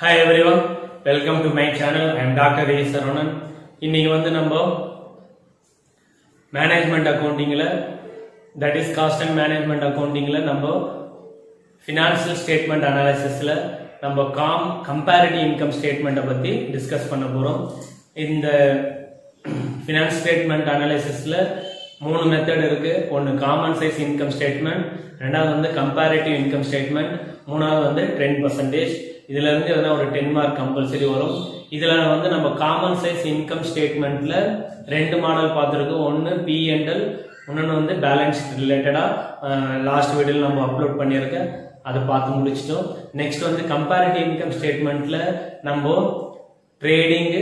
hi everyone welcome to my channel I am doctor A Saravanan இன்னைக்கு வந்து நம்ம management அக்கௌண்டிங்கில் that is cost and management அக்கௌண்டிங்கில் நம்ம ஃபினான்ஷியல் ஸ்டேட்மெண்ட் அனாலிசிஸில் நம்ம காம் கம்பேரிட்டிவ் இன்கம் ஸ்டேட்மெண்ட்டை பற்றி டிஸ்கஸ் பண்ண போகிறோம் இந்த ஃபினான்ஸ் ஸ்டேட்மெண்ட் அனாலிசிஸில் மூணு மெத்தட் இருக்கு ஒன்று காமன் சைஸ் இன்கம் ஸ்டேட்மெண்ட் ரெண்டாவது வந்து கம்பேரிட்டிவ் இன்கம் ஸ்டேட்மெண்ட் மூணாவது வந்து டென் பர்சன்டேஜ் இதுல இருந்து எதனா ஒரு டென் மார்க் கம்பல்சரி வரும் இதுல வந்து நம்ம காமன் சைஸ் இன்கம் ஸ்டேட்மெண்ட்ல ரெண்டு மாடல் பார்த்துருக்கோம் ஒன்று பிஎன்எல் இன்னொன்று வந்து பேலன்ஸ் ரிலேட்டடா லாஸ்ட் வீடியோவில் நம்ம அப்லோட் பண்ணியிருக்கேன் அதை பார்த்து முடிச்சிட்டோம் நெக்ஸ்ட் வந்து கம்பேரிட்டிவ் இன்கம் ஸ்டேட்மெண்ட்ல நம்ம ட்ரேடிங்கு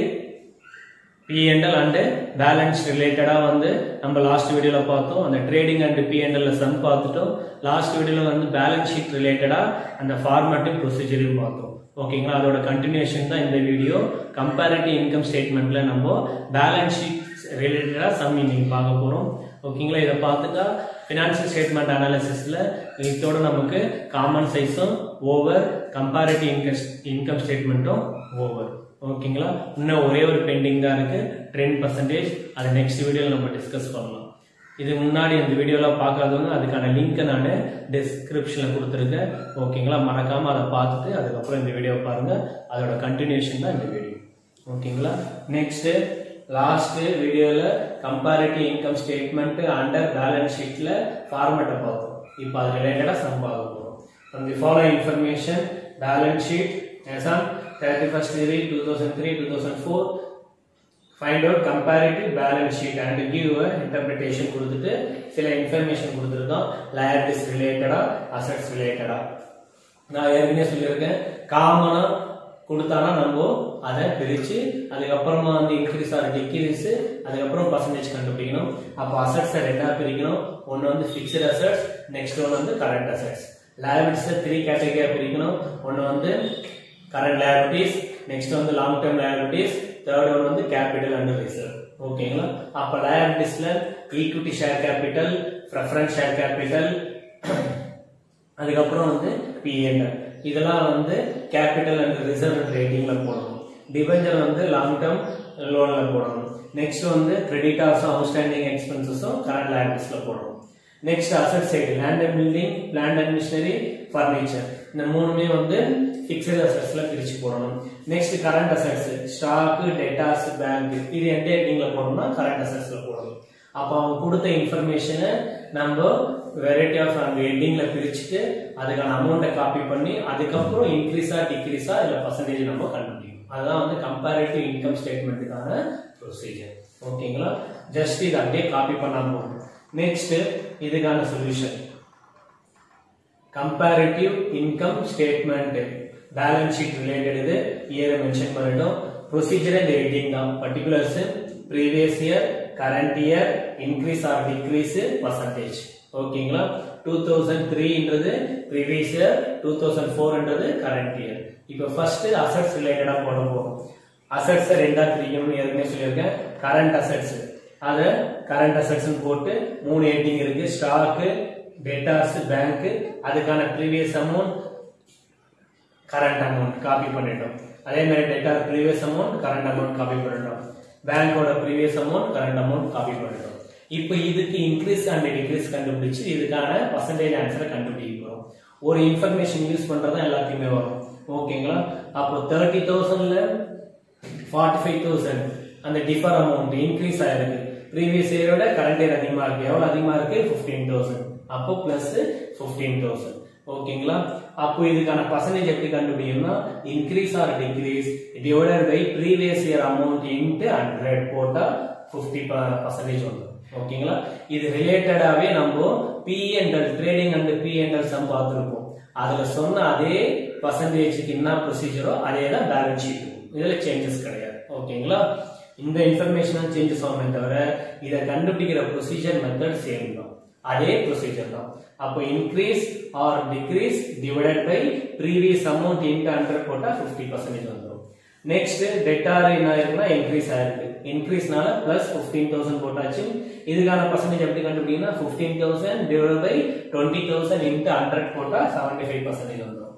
பிஎன்எல் அண்ட் பேலன்ஸ் ரிலேட்டடாக வந்து நம்ம லாஸ்ட் வீடியோவில் பார்த்தோம் அந்த ட்ரேடிங் அண்ட் பிஎன்எல்ல சம் பார்த்துட்டோம் லாஸ்ட் வீடியோவில் வந்து பேலன்ஸ் ஷீட் ரிலேட்டடாக அந்த ஃபார்மேட்டும் ப்ரொசீஜரையும் பார்த்தோம் ஓகேங்களா அதோட கண்டினியூஷன் தான் இந்த வீடியோ கம்பேரிட்டிவ் இன்கம் ஸ்டேட்மெண்ட்ல நம்ம பேலன்ஸ் ஷீட் ரிலேட்டடாக சம் இன்னைக்கு பார்க்க போகிறோம் ஓகேங்களா இதை பார்த்துட்டா ஃபினான்ஷியல் ஸ்டேட்மெண்ட் அனாலிசிஸில் இதோட நமக்கு காமன் சைஸும் ஓவர் கம்பேரிட்டிவ் இன்கம் இன்கம் ஸ்டேட்மெண்ட்டும் ஓவர் ஓகேங்களா இன்னும் ஒரே ஒரு பெண்டிங் தான் இருக்கு டென் பர்சன்டேஜ் அதை நெக்ஸ்ட் வீடியோவில் நம்ம டிஸ்கஸ் பண்ணலாம் இது முன்னாடி அந்த வீடியோலாம் பார்க்காதவங்க அதுக்கான லிங்க்கை நான் டிஸ்கிரிப்ஷனில் கொடுத்துருக்கேன் ஓகேங்களா மறக்காமல் அதை பார்த்துட்டு அதுக்கப்புறம் இந்த வீடியோ பாருங்கள் அதோட கண்டினியூஷன் தான் இந்த வீடியோ ஓகேங்களா நெக்ஸ்ட்டு லாஸ்ட் வீடியோவில் comparative income statement under balance ஷீட்டில் ஃபார்மேட்டை பார்த்தோம் இப்போ அது ரிலேட்டடாக சம் பார்க்க போகிறோம் from the following information balance sheet as on 31st January 2003 2004 find out comparative balance sheet and give a interpretation கொடுத்துட்டு சில இன்ஃபர்மேஷன் கொடுத்துருக்கோம் liabilities ரிலேட்டடா அசெட்ஸ் ரிலேட்டடா நான் ஏற்கனவே சொல்லியிருக்கேன் காமனா கொடுத்தானா நம்ம அதை பிரிச்சு அதுக்கப்புறமா வந்து இன்க்ரீஸ் ஆர் டிக்ரீஸ் அதுக்கப்புறம் பர்சன்டேஜ் கண்டுபிடிக்கணும் அப்போ அசெட்ஸை ரெண்டா பிரிக்கணும் ஒன்று வந்து ஃபிக்ஸ்டு அசெட்ஸ் நெக்ஸ்ட் ஒன்று வந்து கரண்ட் அசெட்ஸ் liabilities த்ரீ கேட்டகரியா பிரிக்கணும் ஒன்று வந்து கரண்ட் liabilities நெக்ஸ்ட் வந்து long term liabilities third one வந்து கேபிட்டல் அண்ட் ரிசர்வ் ஓகேங்களா அப்ப liabilitiesல equity share capital preference share capital அதுக்கப்புறம் வந்து பிஎன்எல் இதெல்லாம் வந்து கேபிட்டல் அண்ட் ரிசர்வ் ரேட்டிங்ல போடணும் டிபெஞ்சர் வந்து லாங் டேர்ம் லோன்ல போடணும் நெக்ஸ்ட் வந்து கிரெடிட்டார்ஸும் அவுட்ஸ்டாண்டிங் எக்ஸ்பென்சஸும் கரண்ட் liabilitiesல போடணும் next asset side land and building plant and machinery furniture இந்த மூணுமே வந்து பிக்சட் அசட்ஸ்ல பிரிச்சு போடணும் next current assets stock debtors bank இது எந்த ஹெட்டிங்ல போடணும்னா கரண்ட் அசட்ஸ்ல போடணும் அப்போ அவங்க கொடுத்த இன்ஃபர்மேஷனை நம்ம வெரைட்டி ஆஃப் அந்த ஹெட்டிங்ல பிரிச்சுட்டு அதுக்கான அமௌண்ட்டை காப்பி பண்ணி அதுக்கப்புறம் இன்க்ரீஸா டிக்ரீஸா இல்ல பர்சன்டேஜ் நம்ம கண்டுபிடிக்கணும் அதுதான் வந்து கம்பேரிட்டிவ் இன்கம் ஸ்டேட்மெண்ட்டுக்கான ப்ரொசீஜர் ஓகேங்களா ஜஸ்ட் இது அப்படியே காப்பி பண்ணா போதும் நெக்ஸ்ட் இதுக்கான solution comparative income statement balance sheet related இது இயரை மென்ஷன் பண்ணிட்டோம் ப்ரொசீஜர் இந்த ஹெட்டிங் தான் particulars previous year current year increase or decrease percentage ஓகேங்களா டூ தௌசண்ட் த்ரீன்றது ப்ரீவியஸ் இயர் டூ தௌசண்ட் ஃபோர்ன்றது கரண்ட் இயர் இப்போ ஃபர்ஸ்ட் அசட்ஸ் ரிலேட்டடா போட போகும் அசட்ஸ் ரெண்டா பிரிக்கணும்னு ஏற்கனவே சொல்லியிருக்கேன் கரண்ட் அசட்ஸ் அதை கரண்ட் அசட்ஸ் போட்டு மூணு ஹெட்டிங் இருக்கு ஸ்டாக்கு டெட்டாஸ் பேங்க் அதுக்கான previous amount current amount copy பண்ணிட்டோம் அதே மாதிரி debtor previous amount current amount copy பண்ணிட்டோம் பேங்கோட previous amount current amount copy பண்ணிட்டோம் இப்போ இதுக்கு இன்க்ரீஸ் அண்ட் டிக்ரீஸ் கண்டுபிடிச்சு இதுக்கான பர்சன்டேஜ் ஆன்சரை கண்டுபிடிக்க போறோம் ஒரு இன்ஃபர்மேஷன் யூஸ் பண்றதா எல்லாத்தையுமே வரும் ஓகேங்களா அப்போ தேர்ட்டி தௌசண்ட்ல ஃபார்ட்டி ஃபைவ் தௌசண்ட் அந்த டிஃபர் அமௌண்ட் இன்க்ரீஸ் ஆயிருக்கு ப்ரீவியஸ் இயரோட கரண்ட் இயர் அதிகமா இருக்கு எவ்வளவு அதிகமா இருக்கு ஃபிஃப்டீன் தௌசண்ட் அப்போ பிளஸ் ஃபிஃப்டீன் தௌசண்ட் ஓகேங்களா அப்போ இதுக்கான பர்சன்டேஜ் எப்படி கண்டுபிடிக்கணும்னா increase or decrease divided by previous year amount into hundred போட்டா ஃபிஃப்டி பர்சன்டேஜ் வந்துடும் ஓகேங்களா இது ரிலேட்டடாவே நம்ம PNL trading and PNL sum பார்த்துருப்போம் அதுல சொன்ன அதே பர்சன்டேஜுக்கு என்ன ப்ரொசீஜரோ அதே தான் பேலன்ஸ் ஷீட் இதுல சேஞ்சஸ் கிடையாது ஓகேங்களா இந்த இன்ஃபர்மேஷன் சேஞ்சஸ் ஆகுமே தவிர இதை கண்டுபிடிக்கிற ப்ரொசீஜர் மெத்தட் சேம் தான் அதே ப்ரொசீஜர் தான் அப்போ increase or decrease divided by previous amount into hundred போட்டா ஃபிஃப்டி பர்சன்டேஜ் வந்துடும் நெக்ஸ்ட் டெட்டார் என்ன ஆயிருக்குன்னா இன்க்ரீஸ் ஆயிருக்கு இன்க்ரீஸ்னால பிளஸ் ஃபிஃப்டீன் தௌசண்ட் போட்டாச்சு இதுக்கான பர்சன்டேஜ் எப்படி கண்டுபிடிக்கணும் fifteen thousand divide by twenty thousand into hundred போட்டா செவன்டி ஃபைவ் பர்சன்டேஜ் வந்துடும்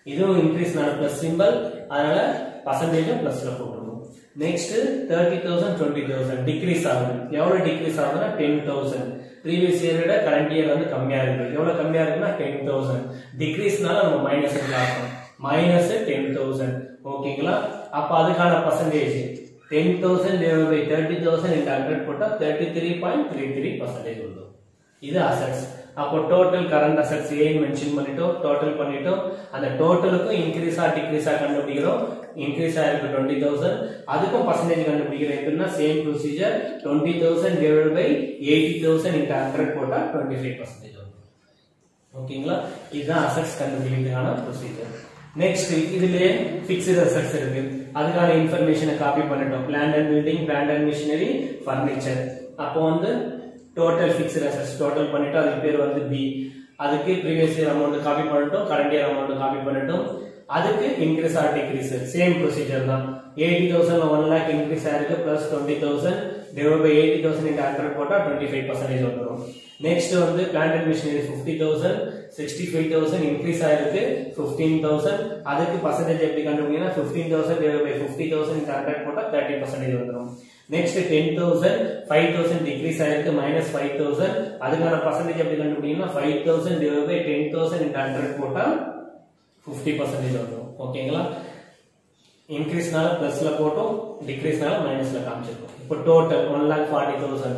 இதுவும் இன்க்ரீஸ்னால பிளஸ் சிம்பிள் அதனால பர்சன்டேஜும் பிளஸ்ல போட்டுருவோம் next thirty thousand twenty thousand decrease ஆகுது எவ்வளவு டிக்ரீஸ் ஆகுதுன்னா டென் தௌசண்ட் ப்ரீவியஸ் இயர் விட கரண்ட் இயர் வந்து கம்மியா இருக்கு எவ்வளவு கம்மியா இருக்குன்னா டென் தௌசண்ட் டிக்ரீஸ்னால நம்ம மைனஸ் ஆகும் மைனஸ் டென் தௌசண்ட் ஓகேங்களா அப்ப அதுக்கான percentage ten thousand divide by thirty thousand into hundred போட்டா thirty three point three three percentage வரும் இது அசட்ஸ் அப்போ டோட்டல் கரண்ட் அசட்ஸ் ஏன்னு மென்ஷன் பண்ணிட்டோம் டோட்டல் பண்ணிட்டோம் அந்த டோட்டலுக்கும் இன்க்ரீஸா டிக்ரீஸா கண்டுபிடிக்கிறோம் இன்க்ரீஸ் ஆயிருக்கு டுவெண்ட்டி தௌசண்ட் அதுக்கும் பர்சன்டேஜ் கண்டுபிடிக்கிறோம் எப்படின்னா same procedure twenty thousand divide by eighty thousand into hundred போட்டா டுவெண்ட்டி ஃபைவ் பர்சன்டேஜ் வரும் ஓகேங்களா இதுதான் அசட்ஸ் கண்டுபிடிக்கிறதுக்கான ப்ரொசீஜர் நெக்ஸ்ட் இதுலயே பிக்ஸ்டு அசட்ஸ் இருக்கு அதுக்கான இன்ஃபர்மேஷனை காப்பி பண்ணிட்டோம் plant and building plant and machinery furniture அப்போ வந்து டோட்டல் பிக்ஸ்டு அசட்ஸ் டோட்டல் பண்ணிட்டு அதுக்கு பேர் வந்து பி அதுக்கு ப்ரீவியஸ் இயர் அமௌண்ட் காப்பி பண்ணிட்டோம் கரண்ட் இயர் அமௌண்ட் காப்பி பண்ணிட்டோம் அதுக்கு increase or decrease same procedure தான் eighty thousand one lakh increase ஆயிருக்கு plus twenty thousand divide by eighty thousand into hundred போட்டா டுவெண்ட்டி ஃபைவ் பர்சன்டேஜ் வந்துடும் நெக்ஸ்ட் வந்து plant and machinery fifty thousand sixty five thousand increase ஆயிருக்கு fifteen thousand அதுக்கு percentage எப்படி கண்டுபிடிங்கன்னா fifteen thousand divide by fifty thousand into hundred போட்டா thirty percentage வந்துடும் next ten thousand five thousand decrease ஆயிருக்கு minus five thousand அதுக்கான percentage எப்படி கண்டுபிடிக்கணும்னா five thousand divide by ten thousand into hundred போட்டா ஃபிஃப்டி பர்சன்டேஜ் வந்துடும் ஓகேங்களா இன்க்ரீஸ்னால பிளஸ்ல போட்டோம் டிக்ரீஸ்னால மைனஸ்ல காமிச்சிருக்கோம் இப்போ total one lakh forty thousand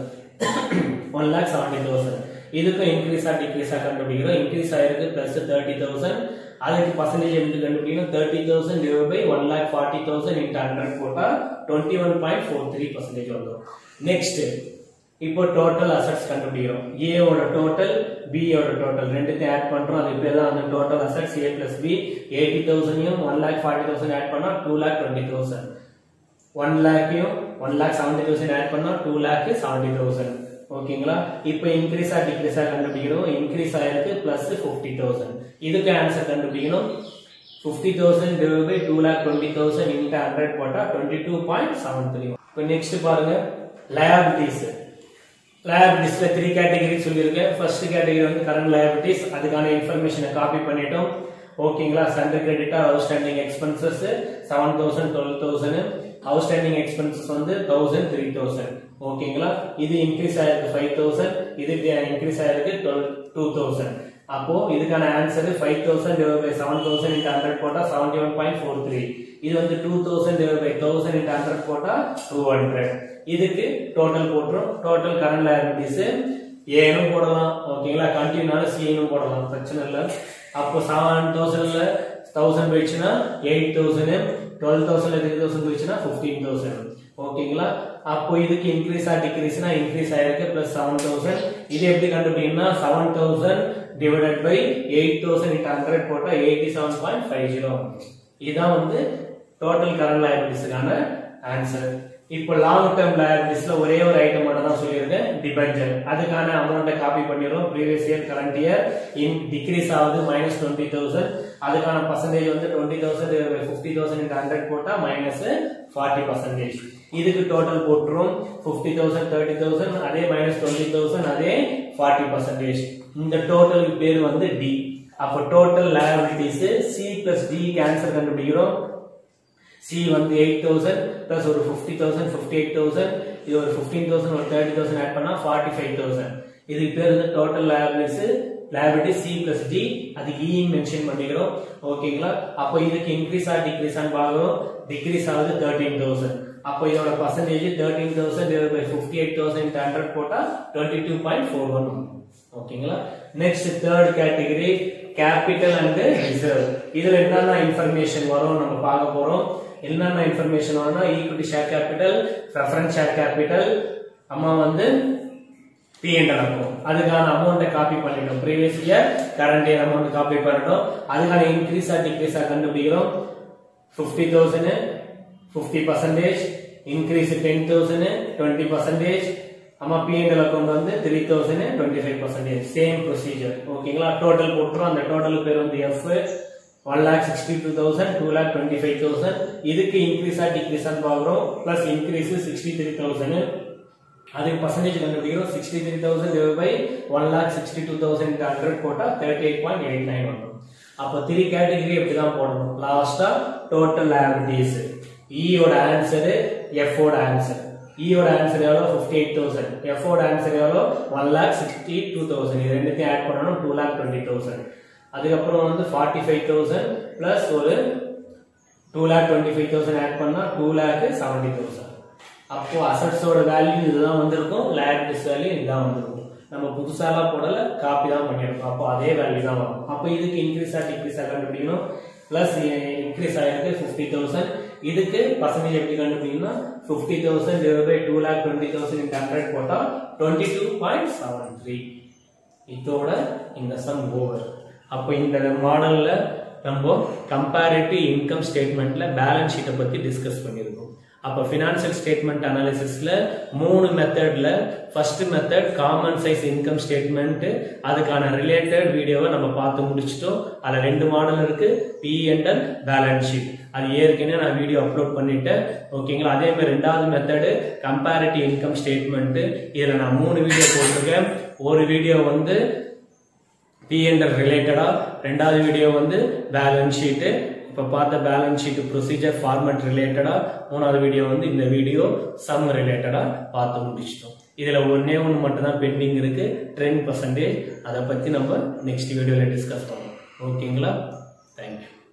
one lakh seventy thousand இதுக்கும் இன்க்ரீஸா டிக்ரீஸா கண்டுபிடிக்கிறோம் இன்க்ரீஸ் ஆயிருக்கு பிளஸ் தேர்ட்டி தௌசண்ட் அதுக்கு பர்சன்டேஜ் எப்படி கண்டுபிடிக்கணும் thirty thousand divide by one lakh forty thousand into hundred போட்டா twenty one point four three percentage வந்துடும் நெக்ஸ்ட் இப்போ டோட்டல் அசட்ஸ் கண்டுபிடிக்கிறோம் A ஓட டோட்டல் B ஓட டோட்டல் ரெண்டுத்தையும் ஆட் பண்றோம் அதுக்கு பேர் தான் வந்து total assets A plus B eighty தௌசண்டையும் one lakh forty thousand add பண்ணா two lakh twenty thousand one லேக்கையும் one lakh seventy thousand add பண்ணா டூ லேக் செவன்டி தௌசண்ட் ஓகேங்களா இப்போ இன்க்ரீஸா டிக்ரீஸா கண்டுபிடிக்கணும் இன்க்ரீஸ் ஆயிருக்கு பிளஸ் ஃபிஃப்டி தௌசண்ட் இதுக்கு ஆன்சர் கண்டுபிடிக்கணும் fifty thousand divide by two lakh twenty thousand into hundred போட்டா twenty two point seven three இப்போ நெக்ஸ்ட் பாருங்க லயபிலிட்டிஸ் லயபிலிட்டிஸ்ல த்ரீ கேட்டகரி சொல்லியிருக்கேன் ஃபர்ஸ்ட் கேட்டகரி வந்து கரண்ட் லயபிலிட்டிஸ் அதுக்கான இன்ஃபர்மேஷனை காப்பி பண்ணிட்டோம் ஓகேங்களா sundry creditor outstanding expenses seven thousand twelve thousand outstanding expenses வந்து தௌசண்ட் த்ரீ தௌசண்ட் ஓகேங்களா இது இன்க்ரீஸ் ஆயிருக்கு ஃபைவ் தௌசண்ட் இது இன்க்ரீஸ் ஆயிருக்கு டுவெல் டூ தௌசண்ட் அப்போ இதுக்கான answer five thousand divide by seven thousand into hundred போட்டா seventy one point four three இது வந்து two thousand divide by thousand into hundred போட்டா டூ ஹண்ட்ரட் இதுக்கு டோட்டல் போட்டுரும் டோட்டல் கரண்ட் லயபிலிட்டிஸ் ஏனும் போடலாம் ஓகேங்களா கண்டினியூனால சிஏனும் போடலாம் பிரச்சனை இல்லை அப்போ செவன் தௌசண்ட்ல தௌசண்ட் போயிடுச்சுன்னா எயிட் தௌசண்ட் டுவெல் தௌசண்ட்ல த்ரீ தௌசண்ட் போயிடுச்சுன்னா ஃபிஃப்டீன் தௌசண்ட் ஓகேங்களா அப்போ இதுக்கு இன்க்ரீஸா டிக்ரீஸ்னா இன்க்ரீஸ் ஆயிருக்கு பிளஸ் செவன் தௌசண்ட் இது எப்படி கண்டுபிடிக்கணும்னா seven thousand divided by eight thousand into hundred போட்டா eighty seven point five zero இதுதான் வந்து டோட்டல் கரண்ட் லயபிலிட்டிஸ்க்கான ஆன்சர் இப்போ லாங் டேர்ம் லயபிலிட்டிஸ்ல ஒரே ஒரு ஐட்டம் மட்டும் தான் சொல்லியிருக்கேன் டிபெஞ்சர் அதுக்கான அமௌண்ட்டை காப்பி பண்ணிடுறோம் previous year current year in decrease ஆகுது மைனஸ் டுவெண்ட்டி தௌசண்ட் அதுக்கான பர்சன்டேஜ் வந்து twenty thousand fifty thousand into hundred போட்டா மைனஸ் ஃபார்ட்டி பர்சன்டேஜ் இதுக்கு டோட்டல் போட்டுரும் ஃபிஃப்டி தௌசண்ட் தேர்ட்டி தௌசண்ட் அதே மைனஸ் டுவெண்ட்டி தௌசண்ட் அதே ஃபார்ட்டி பர்சன்டேஜ் இந்த டோட்டலுக்கு பேர் வந்து டி அப்போ total liabilities C plus D cancel கண்டுபிடிக்கிறோம் சி வந்து எயிட் தௌசண்ட் பிளஸ் ஒரு fifty thousand fifty eight thousand இது ஒரு ஃபிஃப்டீன் தௌசண்ட் ஒரு தேர்ட்டி தௌசண்ட் ஆட் பண்ணா ஃபார்ட்டி ஃபைவ் தௌசண்ட் இதுக்கு பேர் வந்து total liabilities liability C plus D அதுக்கு இ மென்ஷன் பண்ணிக்கிறோம் ஓகேங்களா அப்போ இதுக்கு இன்க்ரீஸ் ஆ டிக்ரீஸ் ஆன்னு பார்க்குறோம் டிக்ரீஸ் ஆகுது தேர்ட்டீன் தௌசண்ட் அப்போ இதோட percentage thirteen thousand by fifty eight thousand hundred போட்டா twenty two point four one ஓகேங்களா next third category capital and reserve இதுல என்னென்ன இன்ஃபர்மேஷன் வரும் நம்ம பார்க்க போறோம் என்னென்ன இன்ஃபர்மேஷன் வரும்னா equity share capital reference share capital அம்மா வந்து பிஎன்எல் அக்கௌண்ட் அதுக்கான அமௌண்ட்டை காப்பி பண்ணிட்டோம் previous year current year amount copy பண்ணிட்டோம் அதுக்கான இன்க்ரீஸா டிக்ரீஸா கண்டுபிடிக்கிறோம் fifty thousand fifty percentage increase ten thousand twenty percentage அம்மா பிஎன்எல் அக்கௌண்ட் வந்து three thousand twenty five percentage same procedure ஓகேங்களா டோட்டல் போட்டுரும் அந்த டோட்டல் பேர் வந்து F one lakh sixty two thousand two lakh twenty five thousand இதுக்கு இன்க்ரீஸா டிக்ரீஸான்னு பார்க்குறோம் plus increase sixty three thousand அதுக்கு பர்சன்டேஜ் கண்டுபிடிக்கிறோம் sixty three thousand by one lakh sixty two thousand hundred போட்டா thirty eight point eight nine வரும் அப்போ த்ரீ கேட்டகரி இப்படி தான் போடணும் லாஸ்டா டோட்டல் liabilities ஈயோட ஆன்சரு எஃப்ஓட ஆன்சர் ஈயோட ஆன்சர் எவ்வளோ ஃபிஃப்டி எயிட் தௌசண்ட் எஃப்ஓட ஆன்சர் எவ்வளோ one lakh sixty two thousand இது ரெண்டுத்தையும் ஆட் பண்ணணும் டூ லேக் டுவெண்ட்டி தௌசண்ட் அதுக்கப்புறம் வந்து ஃபார்ட்டி ஃபைவ் தௌசண்ட் ப்ளஸ் ஒரு two lakh twenty five thousand add பண்ணால் டூ லேக் செவன்ட்டி தௌசண்ட் அப்போ அசட்ஸோட வேல்யூ இதுதான் வந்திருக்கும் லேபிலிட்டிஸ் வேல்யூ இதுதான் வந்திருக்கும் நம்ம புதுசாலாம் போடல காப்பி தான் பண்ணியிருக்கோம் அப்போ அதே வேல்யூ தான் வரும் அப்போ இதுக்கு இன்க்ரீஸ் ஆ டிக்ரீஸ் ஆ கண்டுபிடிக்கணும் ப்ளஸ் இன்க்ரீஸ் ஆயிருக்கு ஃபிஃப்டி தௌசண்ட் இதுக்கு பர்சன்டேஜ் எப்படி கண்டுபிடிக்கணும்னா fifty thousand divide by two lakh twenty thousand into hundred போட்டால் twenty two point seven three இதோட இந்த சம் ஓவர் அப்போ இந்த மாடல்ல நம்ம கம்பேரிட்டிவ் இன்கம் ஸ்டேட்மெண்ட்ல பேலன்ஸ் ஷீட்டை பத்தி டிஸ்கஸ் பண்ணியிருக்கோம் அப்போ ஃபினான்ஷியல் ஸ்டேட்மெண்ட் அனாலிசிஸ்ல மூணு மெத்தட்ல first method common size income statement அதுக்கான ரிலேட்டட் வீடியோவை நம்ம பார்த்து முடிச்சிட்டோம் அதில் ரெண்டு மாடல் இருக்கு பி அண்ட் பேலன்ஸ் ஷீட் அது ஏற்கனவே நான் வீடியோ அப்லோட் பண்ணிட்டேன் ஓகேங்களா அதே மாதிரி ரெண்டாவது மெத்தடு கம்பேரிட்டிவ் இன்கம் ஸ்டேட்மெண்ட் இதில் நான் மூணு வீடியோ போட்டிருக்கேன் ஒரு வீடியோ வந்து பிஎன்எல் ரிலேட்டடா ரெண்டாவது வீடியோ வந்து பேலன்ஸ் ஷீட்டு இப்போ பார்த்த பேலன்ஸ் ஷீட் ப்ரொசீஜர் ஃபார்மட் ரிலேட்டடா மூணாவது வீடியோ வந்து இந்த வீடியோ சம் ரிலேட்டடா பார்த்து முடிச்சிட்டோம் இதில் ஒன்னே ஒன்று மட்டும் தான் பெண்டிங் இருக்கு ட்ரெண்ட் பர்சன்டேஜ் அதை பற்றி நம்ம நெக்ஸ்ட் வீடியோவில் டிஸ்கஸ் பண்ணோம் ஓகேங்களா தேங்க்யூ